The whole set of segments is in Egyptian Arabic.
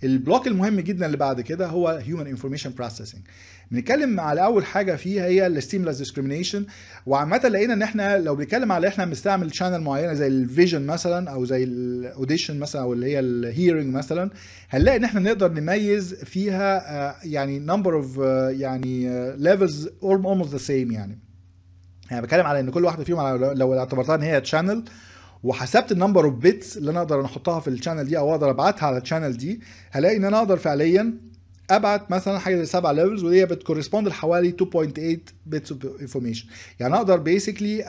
البلوك المهم جدا اللي بعد كده هو هيومن انفورميشن بروسيسنج بنتكلم على اول حاجه فيها هي الستيمولاس ديسكريميشن وعامه لقينا ان احنا لو بنتكلم على احنا بنستعمل شانل معينه زي الفيجن مثلا او زي الاوديشن مثلا او اللي هي الهيرنج مثلا هنلاقي ان احنا نقدر نميز فيها يعني نمبر اوف يعني ليفلز اولموست ذا سيم يعني يعني بتكلم على ان كل واحده فيهم على لو اعتبرتها ان هي تشانل وحسبت النمبر اوف بيتس اللي انا اقدر احطها في الشانل دي او اقدر ابعتها على الشانل دي هلاقي ان انا اقدر فعليا ابعت مثلا حاجه زي 7 ليفلز وهي بتكورسبوند لحوالي 2.8 بيتس اوف انفورميشن يعني اقدر بيسكلي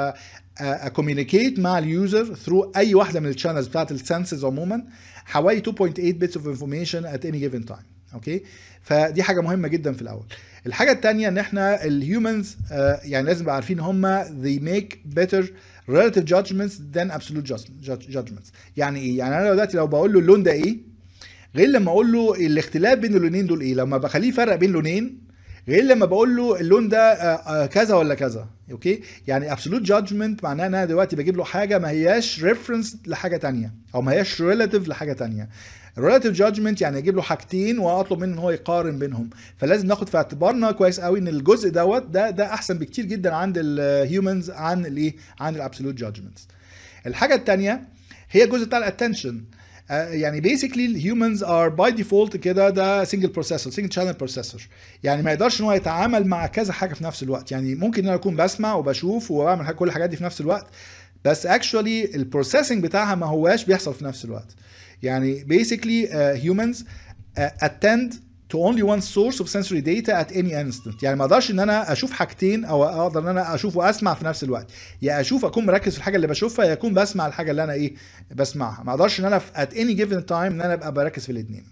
اكوميونيكيت مع اليوزر ثرو اي واحده من الشانلز بتاعت السنسز عموما حوالي 2.8 بيتس اوف انفورميشن ات اني جيفن تايم اوكي فدي حاجه مهمه جدا في الاول الحاجه الثانيه ان احنا الهيومنز يعني لازم نبقى عارفين هم they make better relative judgments than absolute judgments يعني ايه يعني انا دلوقتي لو بقول له اللون ده ايه غير لما اقول له الاختلاف بين اللونين دول ايه لما بخليه يفرق بين لونين غير لما بقول له اللون ده كذا ولا كذا اوكي يعني absolute judgment معناه ان انا دلوقتي بجيب له حاجه ما هياش reference لحاجه تانية او ما هياش relative لحاجه تانية relative judgment يعني اجيب له حاجتين واطلب منه ان هو يقارن بينهم فلازم ناخد في اعتبارنا كويس قوي ان الجزء دوت ده ده احسن بكتير جدا عند الهيومنز عن الايه عن الابسولوت جادجمنتس الحاجه الثانيه هي الجزء بتاع الاتنشن يعني بيسكلي الهيومنز ار باي ديفولت كده ده سنجل بروسيسور سنجل شانل بروسيسور يعني ما يقدرش ان هو يتعامل مع كذا حاجه في نفس الوقت يعني ممكن ان انا اكون بسمع وبشوف وبعمل كل الحاجات دي في نفس الوقت بس اكشولي البروسيسنج بتاعها ما هواش بيحصل في نفس الوقت يعني basically uh, humans uh, attend to only one source of sensory data at any instant يعني ما اقدرش ان انا اشوف حاجتين او اقدر ان انا اشوف واسمع في نفس الوقت يا اشوف اكون مركز في الحاجه اللي بشوفها يا اكون بسمع الحاجه اللي انا ايه بسمعها ما اقدرش ان انا في at any given time ان انا ابقى بركز في الاثنين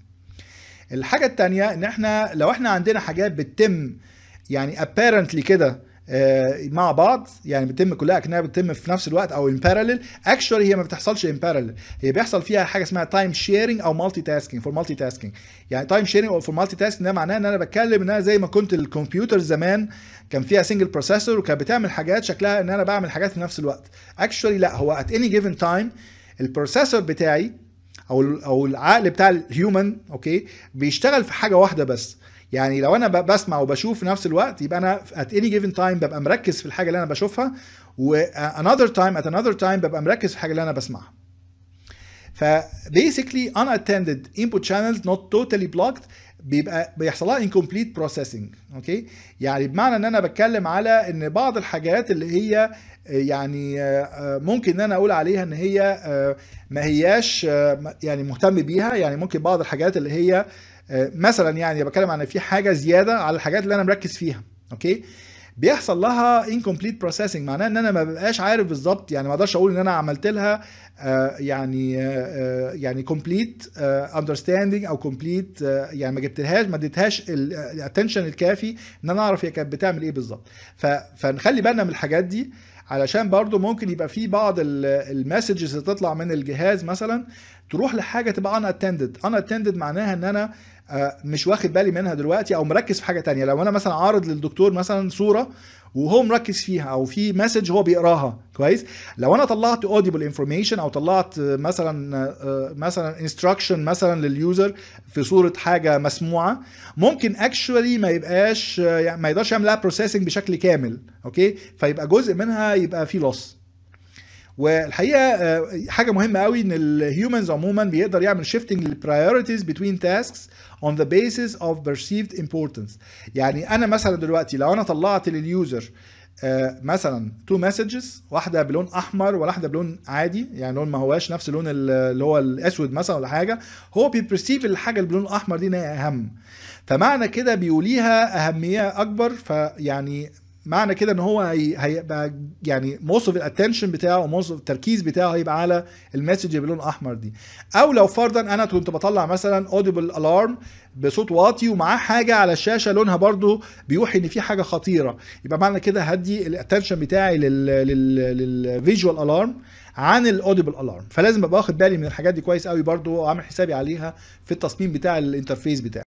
الحاجه الثانيه ان احنا لو احنا عندنا حاجات بتتم يعني apparently كده مع بعض يعني بتتم كلها اكنها بتتم في نفس الوقت او ان باراليل اكشولي هي ما بتحصلش ان باراليل هي بيحصل فيها حاجه اسمها تايم شيرنج او مالتي تاسكينج فور مالتي تاسكينج يعني تايم شيرنج او فور مالتي تاسكينج ده معناه ان انا بتكلم ان انا زي ما كنت الكمبيوتر زمان كان فيها سنجل بروسيسور وكانت بتعمل حاجات شكلها ان انا بعمل حاجات في نفس الوقت اكشولي لا هو ات اني جيفن تايم البروسيسور بتاعي او او العقل بتاع الهيومن اوكي بيشتغل في حاجه واحده بس يعني لو انا بسمع وبشوف في نفس الوقت يبقى انا at any given time ببقى مركز في الحاجه اللي انا بشوفها و another time at another time ببقى مركز في الحاجه اللي انا بسمعها ف basically unattended input channels not totally blocked بيبقى بيحصل لها incomplete processing اوكي يعني بمعنى ان انا بتكلم على ان بعض الحاجات اللي هي يعني ممكن ان انا اقول عليها ان هي ما هياش يعني مهتم بيها يعني ممكن بعض الحاجات اللي هي مثلا يعني بتكلم عن في حاجه زياده على الحاجات اللي انا مركز فيها اوكي بيحصل لها incomplete processing معناه ان انا ما ببقاش عارف بالظبط يعني ما اقدرش اقول ان انا عملت لها يعني يعني complete understanding او complete يعني ما جبتلهاش ما اديتهاش الاتنشن الكافي ان انا اعرف هي كانت بتعمل ايه بالظبط فنخلي بالنا من الحاجات دي علشان برضو ممكن يبقى في بعض المسجز اللي تطلع من الجهاز مثلا تروح لحاجه تبقى unattended unattended معناها ان انا مش واخد بالي منها دلوقتي او مركز في حاجه تانية لو انا مثلا عارض للدكتور مثلا صوره وهو مركز فيها او في مسج هو بيقراها كويس لو انا طلعت اوديبل انفورميشن او طلعت مثلا مثلا انستراكشن مثلا لليوزر في صوره حاجه مسموعه ممكن اكشولي ما يبقاش يعني ما يقدرش يعمل لها بروسيسنج بشكل كامل اوكي فيبقى جزء منها يبقى فيه لوس والحقيقه حاجه مهمه قوي ان الهيومنز عموما بيقدر يعمل شيفتنج للبرايورتيز بتوين تاسكس on the basis of perceived importance يعني انا مثلا دلوقتي لو انا طلعت لليوزر مثلا تو مسجز واحده بلون احمر وواحده بلون عادي يعني لون ما هواش نفس اللون اللي هو الاسود مثلا ولا حاجه هو بيبرسيف الحاجه اللي بلون احمر دي ان هي اهم فمعنى كده بيوليها اهميه اكبر فيعني معنى كده ان هو هيبقى يعني موست اوف الاتنشن بتاعه وموست اوف التركيز بتاعه هيبقى على المسج اللي باللون الاحمر دي او لو فرضا انا كنت بطلع مثلا اوديبل الارم بصوت واطي ومعاه حاجه على الشاشه لونها برضو بيوحي ان في حاجه خطيره يبقى معنى كده هدي الاتنشن بتاعي للفيجوال الارم عن الاوديبل الارم فلازم ابقى واخد بالي من الحاجات دي كويس قوي برضو واعمل حسابي عليها في التصميم بتاع الانترفيس بتاعي